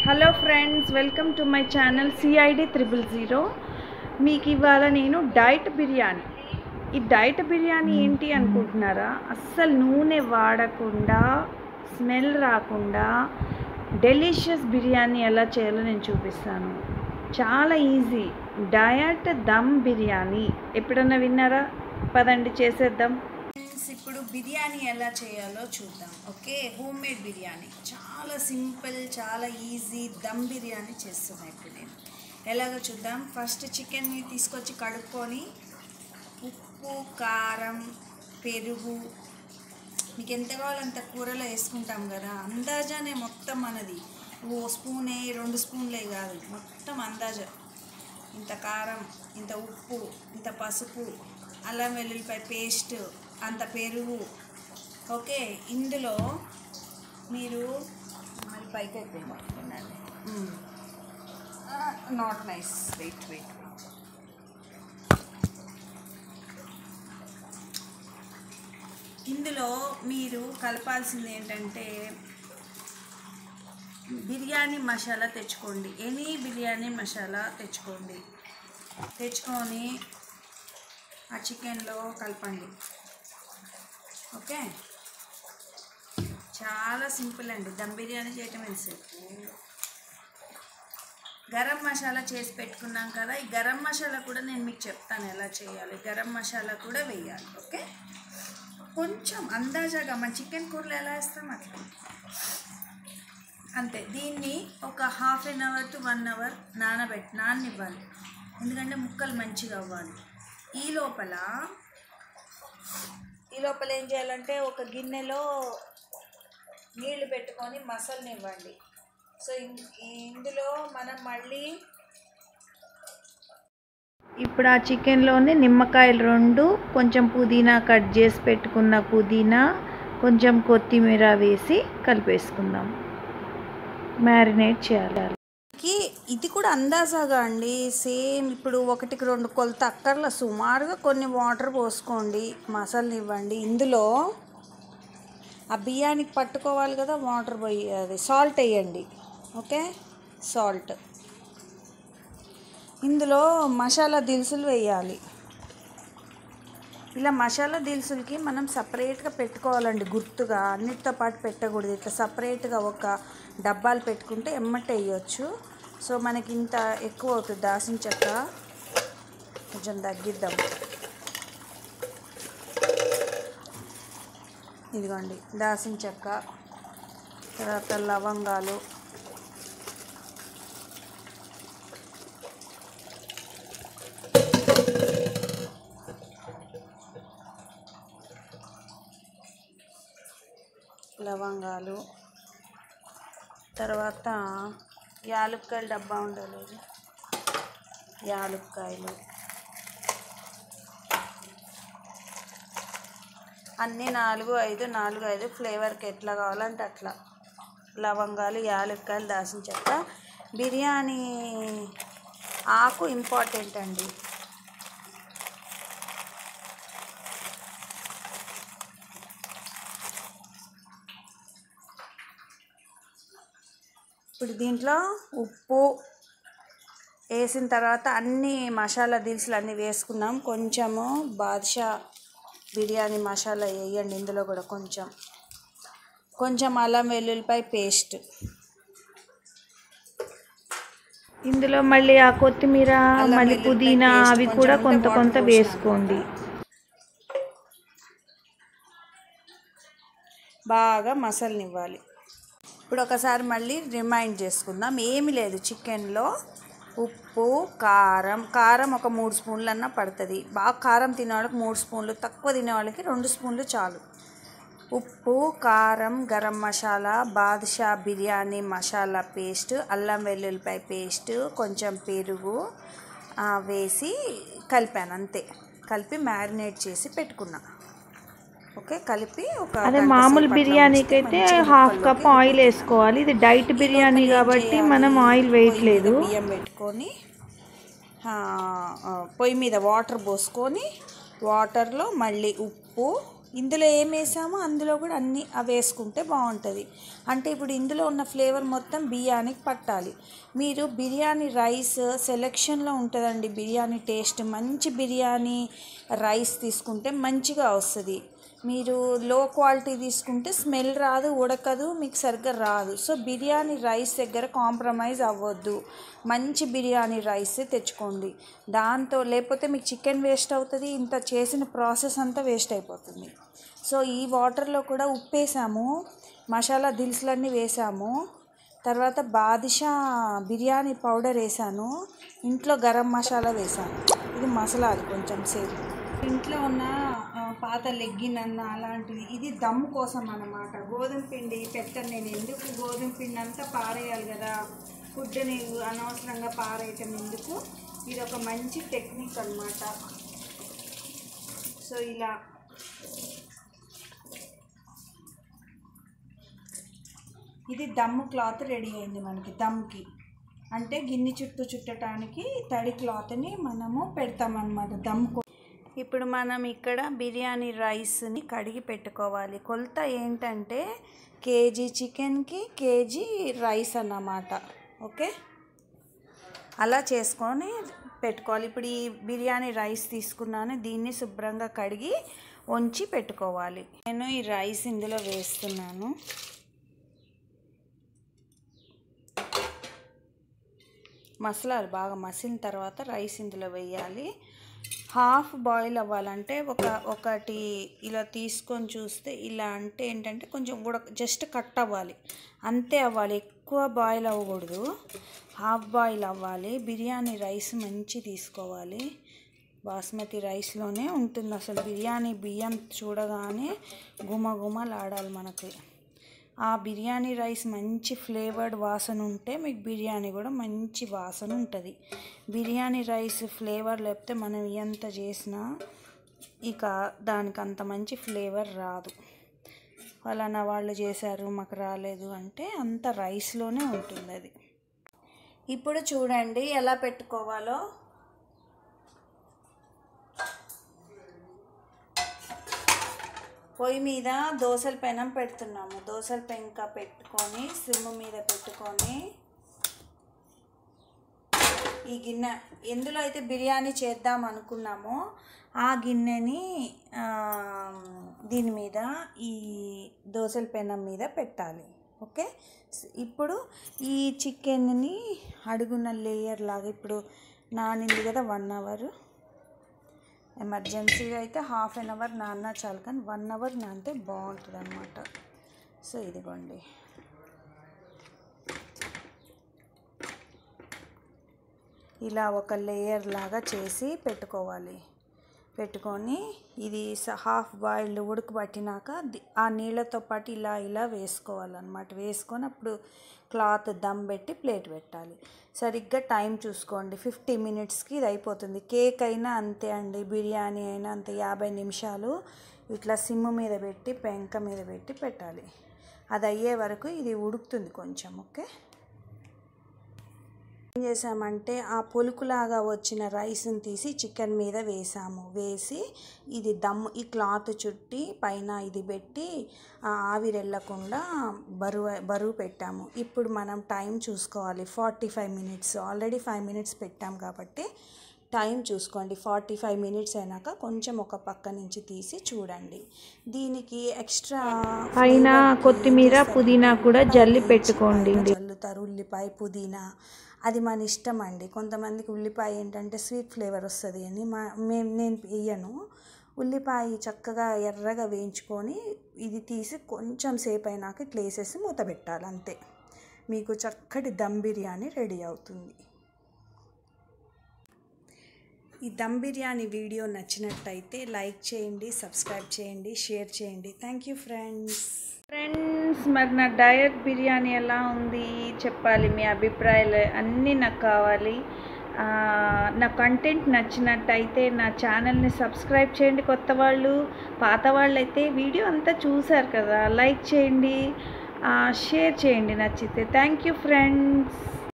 Hello friends welcome to my channel CID triple zero మీకు ఇవాళ నేను డైట్ బిర్యానీ ఈ డైట్ బిర్యానీ ఏంటి అనుకుంటున్నారా అస్సలు నూనె వాడకుండా స్మెల్ రాకుండా డెలిషియస్ బిర్యానీ ఎలా చేయాలో నేను చూపిస్తాను చాలా ఈజీ డయట్ దమ్ బిర్యానీ ఎప్పుడన్నా విన్నారా పదండి చేసేద్దాం ఫ్రెండ్స్ ఇప్పుడు బిర్యానీ ఎలా చేయాలో చూద్దాం ఓకే హోమ్ మేడ్ బిర్యానీ చాలా సింపుల్ చాలా ఈజీ దమ్ బిర్యానీ చేస్తున్నాను ఇప్పుడు నేను ఎలాగో చూద్దాం ఫస్ట్ చికెన్ని తీసుకొచ్చి కడుక్కొని ఉప్పు కారం పెరుగు మీకు ఎంత కావాలో అంత కూరలో వేసుకుంటాం కదా అందాజానే మొత్తం మనది ఓ స్పూనే రెండు స్పూన్లే కాదు మొత్తం అందాజా ఇంత కారం ఇంత ఉప్పు ఇంత పసుపు అల్లం వెల్లుల్లిపాయ పేస్ట్ అంత పెరుగు ఓకే ఇందులో మీరు మరి పైకి అయిపోయింది నాట్ నైస్ వెయిట్ వెయిట్ ఇందులో మీరు కలపాల్సింది ఏంటంటే బిర్యానీ మసాలా తెచ్చుకోండి ఎనీ బిర్యానీ మసాలా తెచ్చుకోండి తెచ్చుకొని ఆ చికెన్లో కలపండి ఓకే చాలా సింపుల్ అండి దమ్ బిర్యానీ చేయటం ఎంతసేపు గరం మసాలా చేసి పెట్టుకున్నాం కదా ఈ గరం మసాలా కూడా నేను మీకు చెప్తాను ఎలా చేయాలి గరం మసాలా కూడా వేయాలి ఓకే కొంచెం అందాజాగా మన చికెన్ కూరలో ఎలా వేస్తాం అట్లా అంతే దీన్ని ఒక half an hour to one hour నానబెట్టి నాననివ్వాలి ఎందుకంటే ముక్కలు మంచిగా అవ్వాలి ఈ లోపల ఈ లోపల ఏం చేయాలంటే ఒక గిన్నెలో నీళ్లు పెట్టుకొని మసలనివ్వండి సో ఇన్- ఇందులో మనం మళ్ళీ ఇప్పుడు ఆ చికెన్లోనే నిమ్మకాయలు రెండు కొంచెం పుదీనా కట్ చేసి పెట్టుకున్న పుదీనా కొంచెం కొత్తిమీర వేసి కలిపేసుకుందాం మ్యారినేట్ చేయాలి ఇది కూడా అందాజాగా అండి సేమ్ ఇప్పుడు ఒకటికి రెండు కొలత అక్కర్ల సుమారుగా కొన్ని వాటర్ పోసుకోండి మసాలాని ఇవ్వండి ఇందులో ఆ బియ్యానికి పట్టుకోవాలి కదా వాటర్ పోయి అది సాల్ట్ వేయండి ఓకే సాల్ట్ ఇందులో మసాలా దినుసులు వేయాలి ఇలా మసాలా దినుసులకి మనం సపరేట్గా పెట్టుకోవాలండి గుర్తుగా అన్నిటితో పాటు పెట్టకూడదు ఇట్లా సపరేట్గా ఒక డబ్బాలు పెట్టుకుంటే ఎమ్మట వేయచ్చు సో మనకి ఇంత ఎక్కువ అవుతుంది దాసిన చెక్క కొంచెం తగ్గిద్దాం ఇదిగోండి దాసిన చెక్క తర్వాత లవంగాలు లవంగాలు తర్వాత యాలుక్కాయల డబ్బా ఉండలేదు యాలుక్కాయలు అన్నీ నాలుగు ఐదు నాలుగు ఐదు ఫ్లేవర్కి ఎట్లా కావాలంటే అట్లా లవంగాలు యాలుక్కాయలు దాసిన చెక్క బిర్యానీ ఆకు ఇంపార్టెంట్ అండి ఇప్పుడు దీంట్లో ఉప్పు వేసిన తర్వాత అన్ని మసాలా దినుసులు అన్నీ వేసుకున్నాం కొంచెము బాద్షా బిర్యానీ మసాలా వేయండి ఇందులో కూడా కొంచెం కొంచెం అల్లం వెల్లుల్లిపాయ పేస్ట్ ఇందులో మళ్ళీ ఆ కొత్తిమీర మళ్ళీ పుదీనా అవి కూడా కొంత కొంత వేసుకోండి బాగా మసలనివ్వాలి ఇప్పుడు ఒకసారి మళ్ళీ రిమైండ్ చేసుకుందాం ఏమీ లేదు చికెన్లో ఉప్పు కారం కారం ఒక మూడు స్పూన్లు అన్నా పడుతుంది బాగా కారం తినే వాళ్ళకి మూడు స్పూన్లు తక్కువ తినే వాళ్ళకి రెండు స్పూన్లు చాలు ఉప్పు కారం గరం మసాలా బాదుషా బిర్యానీ మసాలా పేస్ట్ అల్లం వెల్లుల్లిపాయ పేస్ట్ కొంచెం పెరుగు ఆ, వేసి కలిపాను అంతే కలిపి మ్యారినేట్ చేసి పెట్టుకున్నా ఓకే కలిపి ఒక అదే గంట మామూలు సేపు అట్లా బిర్యానీకి ఉంచితే అయితే మంచిగా హాఫ్ ముక్కల్లోకి కప్ ఆయిల్ వేసుకోవాలి ఇది డైట్ బిర్యానీ ఏం కాబట్టి చేయాలి? మనం ఆయిల్ పొయ్యి మీద వేయట్లేదు బియ్యం పెట్టుకొని ఆ, ఆ, పొయ్యి మీద వాటర్ పోసుకొని వాటర్లో మళ్ళీ ఉప్పు ఇందులో ఏం వేసామో అందులో కూడా అన్నీ అవి వేసుకుంటే బాగుంటుంది అంటే ఇప్పుడు ఇందులో ఉన్న ఫ్లేవర్ మొత్తం బిర్యానీకి పట్టాలి మీరు బిర్యానీ రైస్ సెలెక్షన్లో ఉంటుందండి బిర్యానీ టేస్ట్ మంచి బిర్యానీ రైస్ తీసుకుంటే మంచిగా వస్తుంది మీరు లో క్వాలిటీ తీసుకుంటే స్మెల్ రాదు ఉడకదు మీకు సరిగ్గా రాదు సో బిర్యానీ రైస్ దగ్గర కాంప్రమైజ్ అవ్వద్దు మంచి బిర్యానీ రైస్ తెచ్చుకోండి దాంతో లేకపోతే మీకు చికెన్ వేస్ట్ అవుతుంది ఇంత చేసిన ప్రాసెస్ అంతా వేస్ట్ అయిపోతుంది సో ఈ వాటర్లో కూడా ఉప్పు వేసాము మసాలా దినుసులన్నీ వేసాము తర్వాత బాదుషా బిర్యానీ పౌడర్ వేసాను ఇంట్లో గరం మసాలా వేసాను ఇది మసాలాలు కొంచెం సేపు ఇంట్లో ఉన్న ఆ, పాత లెగ్గిన్ అన్న అలాంటివి ఇది దమ్ము కోసం అన్నమాట గోధుమ పిండి పెట్టను నేను ఎందుకు గోధుమ పిండి అంతా పారేయాలి కదా ఫుడ్ని అనవసరంగా పారేయటం ఎందుకు ఇది ఒక మంచి టెక్నిక్ అన్నమాట సో ఇలా ఇది దమ్ము క్లాత్ రెడీ అయింది మనకి దమ్కి అంటే గిన్నె చుట్టూ చుట్టడానికి తడి క్లాత్ని మనము పెడతామన్నమాట దమ్ ఇప్పుడు మనం ఇక్కడ బిర్యానీ రైస్ని కడిగి పెట్టుకోవాలి కొలత ఏంటంటే కేజీ చికెన్కి కేజీ రైస్ అన్నమాట ఓకే అలా చేసుకొని పెట్టుకోవాలి ఇప్పుడు ఈ బిర్యానీ రైస్ తీసుకున్నాను దీన్ని శుభ్రంగా కడిగి వంచి పెట్టుకోవాలి నేను ఈ రైస్ ఇందులో వేస్తున్నాను మసాలాలు బాగా మసిలిన తర్వాత రైస్ ఇందులో వేయాలి హాఫ్ బాయిల్ అవ్వాలంటే ఒక ఒకటి ఇలా తీసుకొని చూస్తే ఇలా అంటే ఏంటంటే కొంచెం ఉడక జస్ట్ కట్ అవ్వాలి అంతే అవ్వాలి ఎక్కువ బాయిల్ అవ్వకూడదు హాఫ్ బాయిల్ అవ్వాలి బిర్యానీ రైస్ మంచి తీసుకోవాలి బాస్మతి రైస్లోనే ఉంటుంది అసలు బిర్యానీ బియ్యం చూడగానే గుమ గుమలాడాలి మనకి ఆ బిర్యానీ రైస్ మంచి ఫ్లేవర్డ్ వాసన ఉంటే మీకు బిర్యానీ కూడా మంచి వాసన ఉంటుంది బిర్యానీ రైస్ ఫ్లేవర్ లేకపోతే మనం ఎంత చేసినా ఇక దానికి అంత మంచి ఫ్లేవర్ రాదు ఫలానా వాళ్ళు చేశారు మాకు రాలేదు అంటే అంత రైస్లోనే ఉంటుంది అది ఇప్పుడు చూడండి ఎలా పెట్టుకోవాలో పొయ్యి మీద దోసల పెనం పెడుతున్నాము దోసల పెంక పెట్టుకొని సిమ్ మీద పెట్టుకొని ఈ గిన్నె ఎందులో అయితే బిర్యానీ చేద్దాం అనుకున్నామో ఆ గిన్నెని ఆ, దీని మీద ఈ దోసల పెనం మీద పెట్టాలి ఓకే స్- ఇప్పుడు ఈ చికెన్ని అడుగున్న లేయర్ లాగా ఇప్పుడు నానింది కదా వన్ అవర్ ఎమర్జెన్సీగా అయితే హాఫ్ అన్ అవర్ నాన్న చాలు కానీ వన్ అవర్ నానితే బాగుంటుంది అనమాట సో ఇదిగోండి ఇలా ఒక లేయర్ లాగా చేసి పెట్టుకోవాలి పెట్టుకొని ఇది స- హాఫ్ బాయిల్డ్ ఉడకబట్టినాక ది- ఆ నీళ్ళతో పాటు ఇలా ఇలా వేసుకోవాలన్నమాట వేసుకొని అప్పుడు క్లాత్ దమ్ పెట్టి ప్లేట్ పెట్టాలి సరిగ్గా టైం చూసుకోండి ఫిఫ్టీ మినిట్స్కి ఇది అయిపోతుంది కేక్ అయినా అంతే అండి బిర్యానీ అయినా అంతే యాభై నిమిషాలు ఇట్లా సిమ్ మీద పెట్టి పెంక మీద పెట్టి పెట్టాలి అది అయ్యే వరకు ఇది ఉడుకుతుంది కొంచెం ఓకే ఏం చేసామంటే ఆ పొలుకులాగా వచ్చిన రైస్ని తీసి చికెన్ మీద వేసాము వేసి ఇది దమ్ ఈ క్లాత్ చుట్టి పైన ఇది పెట్టి ఆ ఆవిరి వెళ్ళకుండా బరువు బరువు పెట్టాము ఇప్పుడు మనం టైం చూసుకోవాలి forty five minutes already five minutes పెట్టాం కాబట్టి టైం చూసుకోండి ఫార్టీ ఫైవ్ మినిట్స్ అయినాక కొంచెం ఒక పక్క నుంచి తీసి చూడండి దీనికి ఎక్స్ట్రా పైన కొత్తిమీర పుదీనా కూడా జల్లి పెట్టుకోండి చల్లుతారు ఉల్లిపాయ పుదీనా అది మన ఇష్టం అండి కొంతమందికి ఉల్లిపాయ ఏంటంటే స్వీట్ ఫ్లేవర్ వస్తుంది అని మా మేము నేను వేయను ఉల్లిపాయ చక్కగా ఎర్రగా వేయించుకొని ఇది తీసి కొంచెం సేపు అయినాక ఇట్లా వేసేసి మూత పెట్టాలి అంతే మీకు చక్కటి దమ్ బిర్యానీ రెడీ అవుతుంది ఈ దమ్ బిర్యానీ వీడియో నచ్చినట్టయితే లైక్ చేయండి సబ్స్క్రైబ్ చేయండి షేర్ చేయండి థ్యాంక్ యూ ఫ్రెండ్స్ ఫ్రెండ్స్ మరి నా డయట్ బిర్యానీ ఎలా ఉంది చెప్పాలి మీ అభిప్రాయాలు అన్నీ నాకు కావాలి ఆ, నా కంటెంట్ నచ్చినట్టయితే నా ఛానల్ని సబ్స్క్రైబ్ చేయండి కొత్త వాళ్ళు పాత వాళ్ళు అయితే వీడియో అంతా చూసారు కదా లైక్ చేయండి ఆ, షేర్ చేయండి నచ్చితే థ్యాంక్ యూ ఫ్రెండ్స్